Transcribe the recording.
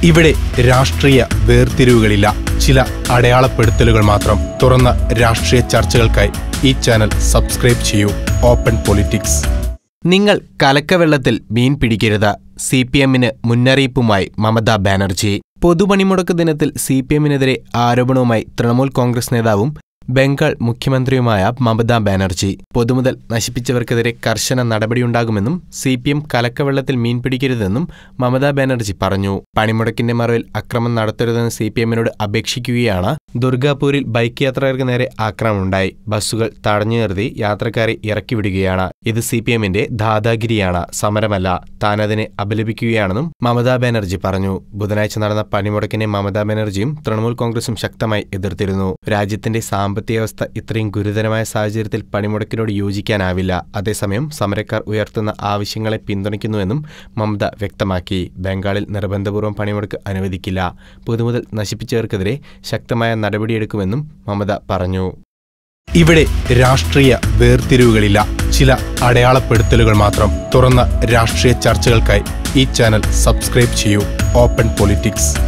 ഇവിടെ രാഷ്ട്രീയ വേർതിരിവുകളില്ല ചില അടയാളപ്പെടുത്തലുകൾ മാത്രം തുറന്ന രാഷ്ട്രീയ ചർച്ചകൾക്കായി ഈ ചാനൽ സബ്സ്ക്രൈബ് ചെയ്യൂ ഓപ്പൺ പൊളിറ്റിക്സ് നിങ്ങൾ കലക്കവെള്ളത്തിൽ മീൻ പിടിക്കരുത് സി പി എമ്മിന് മുന്നറിയിപ്പുമായി മമതാ ബാനർജി പൊതുപണിമുടക്ക് ദിനത്തിൽ സി പി എമ്മിനെതിരെ ആരോപണവുമായി തൃണമൂൽ കോൺഗ്രസ് നേതാവും ബംഗാൾ മുഖ്യമന്ത്രിയുമായ മമതാ ബാനർജി പൊതുമുതൽ നശിപ്പിച്ചവർക്കെതിരെ കർശന നടപടിയുണ്ടാകുമെന്നും സി പി എം കലക്കവെള്ളത്തിൽ മീൻ പിടിക്കരുതെന്നും മമതാ ബാനർജി പറഞ്ഞു പണിമുടക്കിന്റെ മറവിൽ അക്രമം നടത്തരുതെന്ന് സി പി എമ്മിനോട് അപേക്ഷിക്കുകയാണ് ദുർഗാപൂരിൽ ബൈക്ക് യാത്രികർക്ക് നേരെ ആക്രമണമുണ്ടായി ബസ്സുകൾ തടഞ്ഞു നിർത്തി യാത്രക്കാരെ ഇറക്കിവിടുകയാണ് ഇത് സി പി എമ്മിന്റെ ദാദാഗിരിയാണ് സമരമല്ല താനതിനെ അപലപിക്കുകയാണെന്നും മമതാ ബാനർജി പറഞ്ഞു ബുധനാഴ്ച നടന്ന പണിമുടക്കിനെ മമതാ ബാനർജിയും തൃണമൂൽ കോൺഗ്രസും ശക്തമായി എതിർത്തിരുന്നു രാജ്യത്തിന്റെ സാമ്പത്തിക അവസ്ഥ ഇത്രയും ഗുരുതരമായ സാഹചര്യത്തിൽ പണിമുടക്കിനോട് യോജിക്കാനാവില്ല അതേസമയം സമരക്കാർ ഉയർത്തുന്ന ആവശ്യങ്ങളെ പിന്തുണയ്ക്കുന്നുവെന്നും മമത വ്യക്തമാക്കി ബംഗാളിൽ നിർബന്ധപൂർവ്വം പണിമുടക്ക് അനുവദിക്കില്ല പൊതുമുതൽ നശിപ്പിച്ചവർക്കെതിരെ ശക്തമായ നടപടിയെടുക്കുമെന്നും മമത പറഞ്ഞു ഇവിടെ രാഷ്ട്രീയ വേർതിരിവുകളില്ല ചില അടയാളപ്പെടുത്തലുകൾ മാത്രം തുറന്ന രാഷ്ട്രീയ ചർച്ചകൾക്കായി ഈ ചാനൽ സബ്സ്ക്രൈബ് ചെയ്യൂ ഓപ്പൺ പൊളിറ്റിക്സ്